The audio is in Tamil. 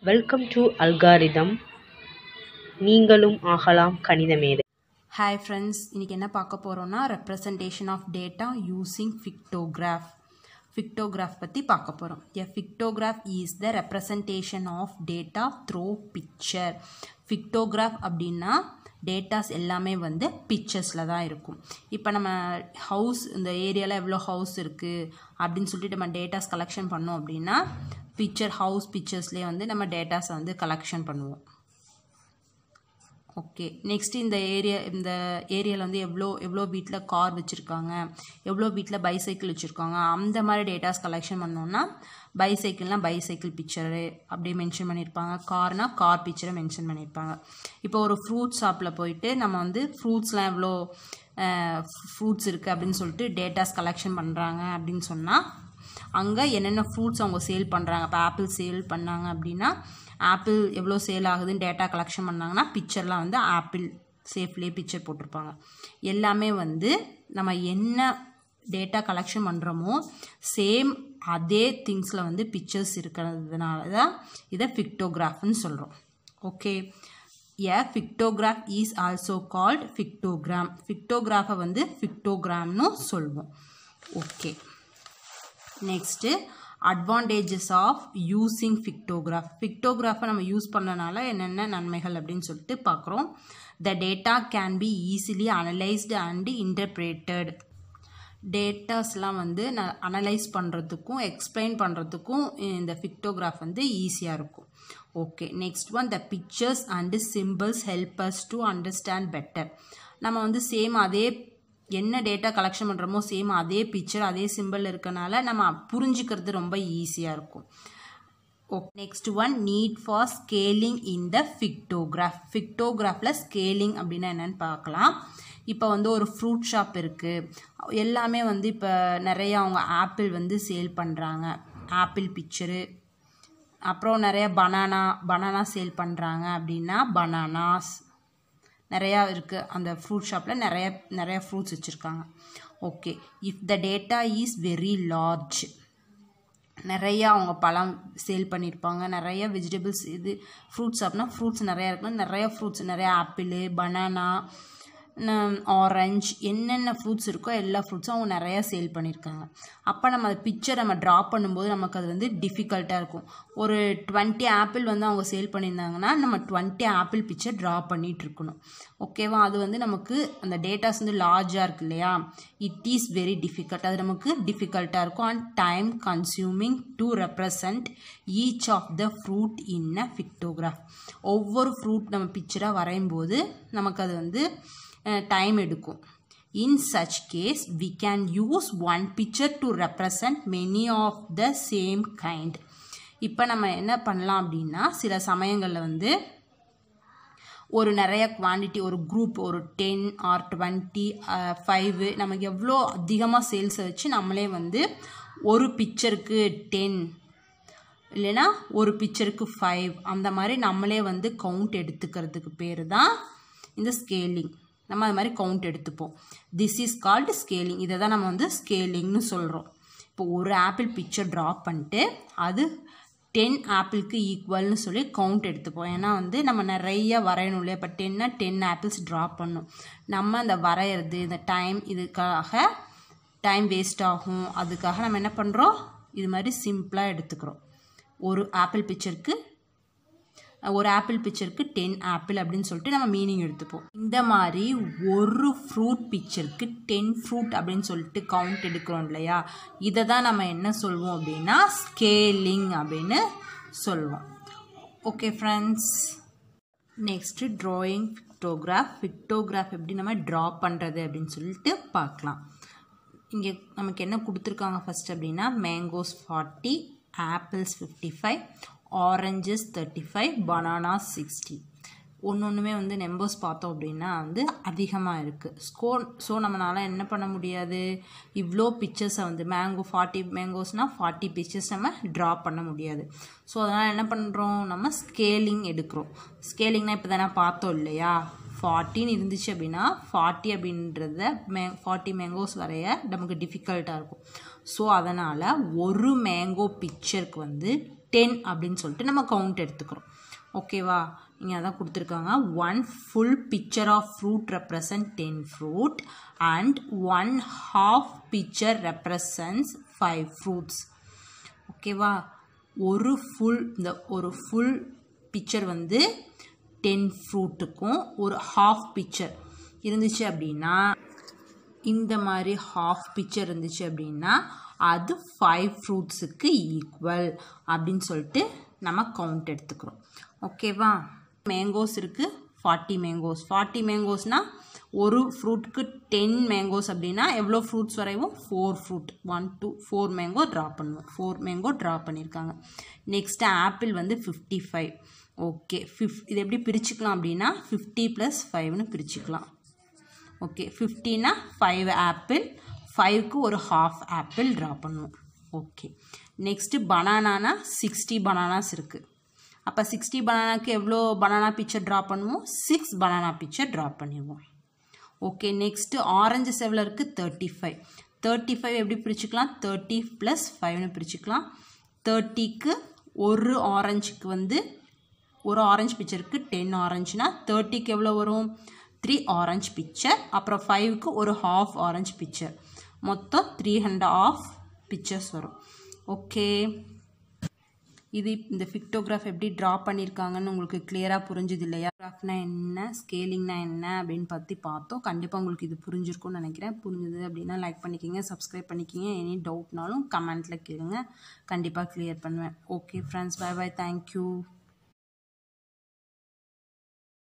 வெல்கம் டு அல்காரிதம் நீங்களும் ஆகலாம் கணித மேதை ஹாய் ஃப்ரெண்ட்ஸ் இன்றைக்கி என்ன பார்க்க போகிறோம்னா representation of data using pictograph pictograph பற்றி பார்க்க போகிறோம் a pictograph is the representation of data through picture pictograph அப்படின்னா டேட்டாஸ் எல்லாமே வந்து பிக்சர்ஸில் தான் இருக்கும் இப்போ நம்ம ஹவுஸ் இந்த ஏரியாவில் எவ்வளோ ஹவுஸ் இருக்குது அப்படின்னு சொல்லிட்டு நம்ம டேட்டாஸ் கலெக்ஷன் பண்ணோம் அப்படின்னா பிக்சர் ஹவுஸ் பிக்சர்ஸ்லேயே வந்து நம்ம டேட்டாஸை வந்து கலெக்ஷன் பண்ணுவோம் ஓகே நெக்ஸ்ட் இந்த ஏரியா இந்த ஏரியாவில் வந்து எவ்வளோ எவ்வளோ வீட்டில் கார் வச்சுருக்காங்க எவ்வளோ வீட்டில் பைசைக்கிள் வச்சுருக்காங்க அந்த மாதிரி டேட்டாஸ் கலெக்ஷன் பண்ணோன்னா பைசைக்கிள்னால் பைசைக்கிள் பிக்சரு அப்படியே மென்ஷன் பண்ணியிருப்பாங்க கார்னால் கார் பிக்சரை மென்ஷன் பண்ணியிருப்பாங்க இப்போ ஒரு ஃப்ரூட் ஷாப்பில் போயிட்டு நம்ம வந்து ஃப்ரூட்ஸ்லாம் எவ்வளோ ஃப்ரூட்ஸ் இருக்குது அப்படின்னு சொல்லிட்டு டேட்டாஸ் கலெக்ஷன் பண்ணுறாங்க அப்படின்னு சொன்னால் அங்கே என்னென்ன ஃப்ரூட்ஸ் அவங்க சேல் பண்ணுறாங்க இப்போ ஆப்பிள் சேல் பண்ணாங்க அப்படின்னா ஆப்பிள் எவ்வளோ சேல் ஆகுதுன்னு டேட்டா கலெக்ஷன் பண்ணாங்கன்னா பிக்சர்லாம் வந்து ஆப்பிள் சேஃப்லேயே பிக்சர் போட்டிருப்பாங்க எல்லாமே வந்து நம்ம என்ன டேட்டா கலெக்ஷன் பண்ணுறோமோ சேம் அதே திங்ஸில் வந்து பிக்சர்ஸ் இருக்கிறதுனால தான் இதை ஃபிக்டோகிராஃப்னு சொல்கிறோம் okay a pictograph is also called pictogram ஃபிக்டோகிராஃபை வந்து ஃபிக்டோகிராம்னு சொல்வோம் okay next advantages of using pictograph ஃபிக்டோகிராஃபை நம்ம யூஸ் பண்ணனால என்னென்ன நன்மைகள் அப்படின்னு சொல்லிட்டு பார்க்குறோம் the data can be easily analysed and interpreted டேட்டாஸ்லாம் வந்து நான் அனலைஸ் பண்ணுறதுக்கும் எக்ஸ்பிளைன் பண்ணுறதுக்கும் இந்த ஃபிக்டோகிராஃப் வந்து ஈஸியாக இருக்கும் okay next one the pictures and symbols help us to understand better நம்ம வந்து சேம் அதே என்ன டேட்டா கலெக்ஷன் பண்ணுறோமோ சேம் அதே பிக்சர் அதே சிம்பிள் இருக்கனால நம்ம புரிஞ்சுக்கிறது ரொம்ப ஈஸியாக இருக்கும் okay next one need for scaling in the pictograph ஃபிக்டோகிராஃபில் ஸ்கேலிங் அப்படின்னா என்னென்னு பார்க்கலாம் இப்போ வந்து ஒரு ஃப்ரூட் ஷாப் இருக்குது எல்லாமே வந்து இப்போ நிறைய அவங்க ஆப்பிள் வந்து சேல் பண்ணுறாங்க ஆப்பிள் பிக்சரு அப்புறம் நிறைய பனானா பனானா சேல் பண்ணுறாங்க அப்படின்னா பனானாஸ் நிறையா இருக்குது அந்த ஃப்ரூட் ஷாப்பில் நிறைய நிறைய ஃப்ரூட்ஸ் வச்சுருக்காங்க okay if the data is very large நிறையா அவங்க பழம் சேல் பண்ணியிருப்பாங்க நிறைய வெஜிடபிள்ஸ் இது ஃப்ரூட்ஸ் அப்படின்னா ஃப்ரூட்ஸ் நிறையா இருக்குன்னா நிறைய ஃப்ரூட்ஸ் நிறையா ஆப்பிள் பனானா ஆரஞ்ச் என்னென்ன ஃப்ரூட்ஸ் இருக்கோ எல்லா ஃப்ரூட்ஸும் அவங்க நிறையா சேல் பண்ணியிருக்காங்க அப்போ நம்ம அந்த பிக்சர் நம்ம ட்ரா பண்ணும்போது நமக்கு அது வந்து டிஃபிகல்ட்டாக இருக்கும் ஒரு டுவெண்ட்டி ஆப்பிள் வந்து அவங்க சேல் பண்ணியிருந்தாங்கன்னா நம்ம டுவெண்ட்டி ஆப்பிள் பிக்சர் ட்ரா பண்ணிகிட்டு இருக்கணும் ஓகேவா அது வந்து நமக்கு அந்த டேட்டாஸ் வந்து லார்ஜாக இருக்கு இல்லையா இட் இஸ் வெரி டிஃபிகல்ட் அது நமக்கு டிஃபிகல்ட்டாக இருக்கும் and time consuming to represent each of the fruit in a pictograph ஒவ்வொரு ஃப்ரூட் நம்ம பிக்சராக வரையும் போது நமக்கு அது வந்து டைம் எடுக்கும் in such case we can use one picture to represent many of the same kind இப்போ நம்ம என்ன பண்ணலாம் அப்படின்னா சில சமயங்களில் வந்து ஒரு நிறைய குவான்டிட்டி ஒரு குரூப் ஒரு டென் ஆர் டுவெண்ட்டி ஃபைவு நமக்கு எவ்வளோ அதிகமாக சேல்ஸை வச்சு நம்மளே வந்து ஒரு பிக்சருக்கு டென் இல்லைன்னா ஒரு பிக்சருக்கு ஃபைவ் அந்த மாதிரி நம்மளே வந்து கவுண்ட் எடுத்துக்கிறதுக்கு பேர் தான் இந்த ஸ்கேலிங் நம்ம அது மாதிரி கவுண்ட் எடுத்துப்போம் திஸ் இஸ் கால்டு ஸ்கேலிங் இதை தான் நம்ம வந்து ஸ்கேலிங்னு சொல்கிறோம் இப்போ ஒரு ஆப்பிள் பிக்சர் ட்ரா பண்ணிட்டு அது டென் ஆப்பிளுக்கு ஈக்குவல்னு சொல்லி கவுண்ட் எடுத்துப்போம் ஏன்னா வந்து நம்ம நிறைய வரையணும் இல்லையா இப்போ டென்னா டென் ஆப்பிள்ஸ் ட்ரா பண்ணும் நம்ம அந்த வரைகிறது இந்த டைம் இதுக்காக டைம் வேஸ்ட் ஆகும் அதுக்காக நம்ம என்ன பண்ணுறோம் இது மாதிரி சிம்பிளாக எடுத்துக்கிறோம் ஒரு ஆப்பிள் பிக்சருக்கு ஒரு ஆப்பிள் பிக்சருக்கு டென் ஆப்பிள் அப்படின்னு சொல்லிட்டு நம்ம மீனிங் எடுத்துப்போம் இந்த மாதிரி ஒரு ஃப்ரூட் பிக்சருக்கு டென் ஃப்ரூட் அப்படின்னு சொல்லிட்டு கவுண்ட் எடுக்கிறோம் இல்லையா இதை தான் நம்ம என்ன சொல்வோம் அப்படின்னா ஸ்கேலிங் அப்படின்னு சொல்லுவோம் okay friends next drawing pictograph pictograph எப்படி நம்ம ட்ரா பண்ணுறது அப்படின்னு சொல்லிட்டு பார்க்கலாம் இங்கே நமக்கு என்ன கொடுத்துருக்காங்க ஃபஸ்ட் அப்படின்னா mangoes forty apples fifty five oranges thirty five bananas sixty ஒன்று ஒன்றுமே வந்து நம்பர்ஸ் பார்த்தோம் அப்படின்னா வந்து அதிகமாக இருக்குது ஸ்கோ ஸோ நம்மளால் என்ன பண்ண முடியாது இவ்வளோ பிக்சர்ஸை வந்து மேங்கோ ஃபார்ட்டி மேங்கோஸ்னால் ஃபார்ட்டி பிக்சர்ஸ் நம்ம ட்ரா பண்ண முடியாது ஸோ அதனால் என்ன பண்ணுறோம் நம்ம ஸ்கேலிங் எடுக்கிறோம் ஸ்கேலிங்னால் இப்போ தானே பார்த்தோம் இல்லையா ஃபார்ட்டின்னு இருந்துச்சு அப்படின்னா ஃபார்ட்டி அப்படின்றத மே ஃபார்ட்டி மேங்கோஸ் வரைய நமக்கு டிஃபிகல்ட்டாக இருக்கும் ஸோ அதனால் ஒரு மேங்கோ பிக்சருக்கு வந்து டென் அப்படின்னு சொல்லிட்டு நம்ம கவுண்ட் எடுத்துக்கிறோம் ஓகேவா இங்கே அதான் கொடுத்துருக்காங்க one full picture of fruit represent ten fruit and one half picture represents five fruits ஓகேவா ஒரு ஃபுல் இந்த ஒரு ஃபுல் பிக்சர் வந்து டென் ஃப்ரூட்டுக்கும் ஒரு ஹாஃப் பிக்சர் இருந்துச்சு அப்படின்னா இந்த மாதிரி ஹாஃப் பிக்சர் இருந்துச்சு அப்படின்னா அது ஃபைவ் ஃப்ரூட்ஸுக்கு ஈக்குவல் அப்படின்னு சொல்லிட்டு நம்ம கவுண்ட் எடுத்துக்கிறோம் ஓகேவா மேங்கோஸ் இருக்குது ஃபார்ட்டி மேங்கோஸ் ஃபார்ட்டி மேங்கோஸ்னால் ஒரு ஃப்ரூட்டுக்கு டென் மேங்கோஸ் அப்படின்னா எவ்வளோ ஃப்ரூட்ஸ் வரையும் four fruit one two four mango draw பண்ணுவோம் ஃபோர் மேங்கோ ட்ரா பண்ணியிருக்காங்க நெக்ஸ்ட்டு ஆப்பிள் வந்து ஃபிஃப்டி ஃபைவ் ஓகே ஃபிஃப் இது எப்படி பிரிச்சுக்கலாம் அப்படின்னா ஃபிஃப்டி ப்ளஸ் ஃபைவ்னு பிரிச்சுக்கலாம் ஓகே ஃபிஃப்டினா ஃபைவ் ஆப்பிள் ஃபைவ்க்கு ஒரு ஹாஃப் ஆப்பிள் ட்ரா பண்ணுவோம் ஓகே நெக்ஸ்ட்டு பனானானா சிக்ஸ்டி பனானாஸ் இருக்குது அப்போ சிக்ஸ்டி பனானாக்கு எவ்வளோ பனானா பிக்சர் ட்ரா பண்ணுவோம் சிக்ஸ் பனானா பிக்சர் ட்ரா பண்ணிடுவோம் ஓகே நெக்ஸ்ட்டு ஆரஞ்சு செவ்வில் இருக்குது தேர்ட்டி ஃபைவ் தேர்ட்டி ஃபைவ் எப்படி பிரிச்சுக்கலாம் தேர்ட்டி ப்ளஸ் ஃபைவ்னு பிரிச்சுக்கலாம் தேர்ட்டிக்கு ஒரு ஆரஞ்சுக்கு வந்து ஒரு ஆரஞ்சு பிக்சருக்கு டென் ஆரஞ்சுனா தேர்ட்டிக்கு எவ்வளோ வரும் த்ரீ ஆரஞ்சு பிக்சர் அப்புறம் ஃபைவ்க்கு ஒரு ஹாஃப் ஆரஞ்சு பிக்சர் மொத்தம் த்ரீ ஹண்ட்ரட் ஆஃப் பிக்சர்ஸ் வரும் ஓகே இது இந்த ஃபிக்டோகிராஃப் எப்படி ட்ரா பண்ணியிருக்காங்கன்னு உங்களுக்கு கிளியராக புரிஞ்சுது இல்லையா கிராஃப்னா என்ன ஸ்கேலிங்னா என்ன அப்படின்னு பற்றி பார்த்தோம் கண்டிப்பாக உங்களுக்கு இது புரிஞ்சிருக்கும்னு நினைக்கிறேன் புரிஞ்சுது அப்படின்னா லைக் பண்ணிக்கிங்க சப்ஸ்கிரைப் பண்ணிக்கிங்க எனி டவுட்னாலும் கமெண்ட்டில் கேளுங்க கண்டிப்பாக கிளியர் பண்ணுவேன் okay friends bye bye thank you